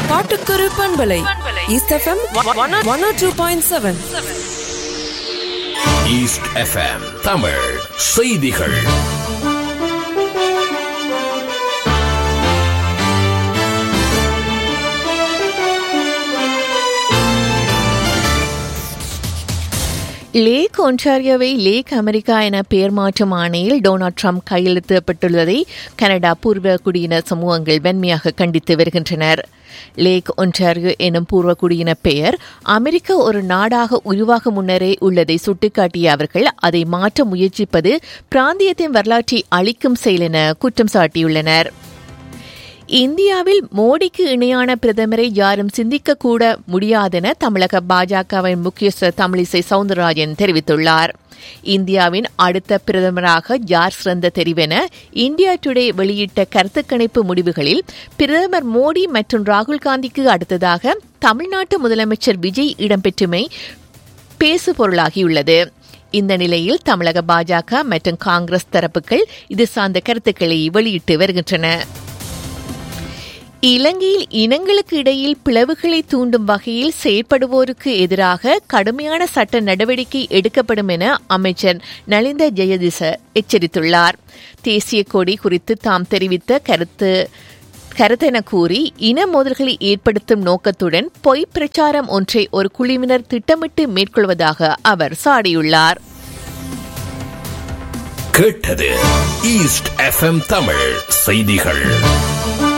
பாட்டுக்குரு பண்பலை east FM one two point seven east FM Tamil செய்திகள் lake ஒன்டாரியோவை lakh America என பெயர் மாற்றும் ஆணையில் டொனால்ட் ட்ரம்ப் கையெழுத்திடப்பட்டுள்ளதை கனடா பூர்வ குடியின சமூகங்கள் வன்மையாக கண்டித்து வருகின்றனர் லேக் ஒன்டாரியோ எனும் பூர்வ குடியின பெயர் அமெரிக்கா ஒரு நாடாக உருவாக முன்னரே உள்ளதை சுட்டிக்காட்டிய அவர்கள் அதை மாற்ற முயற்சிப்பது பிராந்தியத்தின் வரலாற்றை அளிக்கும் செயல் என குற்றம் சாட்டியுள்ளனர் இந்தியாவில் மோடிக்கு இணையான பிரதமரை யாரும் சிந்திக்க கூட முடியாதென தமிழக பாஜகவின் முக்கியஸ்தர் தமிழிசை சவுந்தரராஜன் தெரிவித்துள்ளார் இந்தியாவின் அடுத்த பிரதமராக யார் சிறந்த தெரிவென இந்தியா டுடே வெளியிட்ட கருத்து கணிப்பு முடிவுகளில் பிரதமர் மோடி மற்றும் ராகுல் காந்திக்கு அடுத்ததாக தமிழ்நாட்டு முதலமைச்சர் விஜய் இடம்பெற்றுமை பேசு பொருளாகியுள்ளது இந்த நிலையில் தமிழக பாஜக மற்றும் காங்கிரஸ் தரப்புகள் இது சார்ந்த கருத்துக்களை வெளியிட்டு வருகின்றன இலங்கையில் இனங்களுக்கு இடையில் பிளவுகளை தூண்டும் வகையில் செயற்படுவோருக்கு எதிராக கடுமையான சட்ட நடவடிக்கை எடுக்கப்படும் என அமைச்சர் நலிந்த ஜெயதிச எச்சரித்துள்ளார் தேசிய கொடி குறித்து தாம் தெரிவித்த கருத்து கருத்தென கூறி இன மோதல்களை ஏற்படுத்தும் நோக்கத்துடன் பொய் பிரச்சாரம் ஒன்றை ஒரு குழுவினர் திட்டமிட்டு மேற்கொள்வதாக அவர் சாடியுள்ளார் கேட்டது ஈஸ்ட் எஃப்எம் தமிழ் செய்திகள்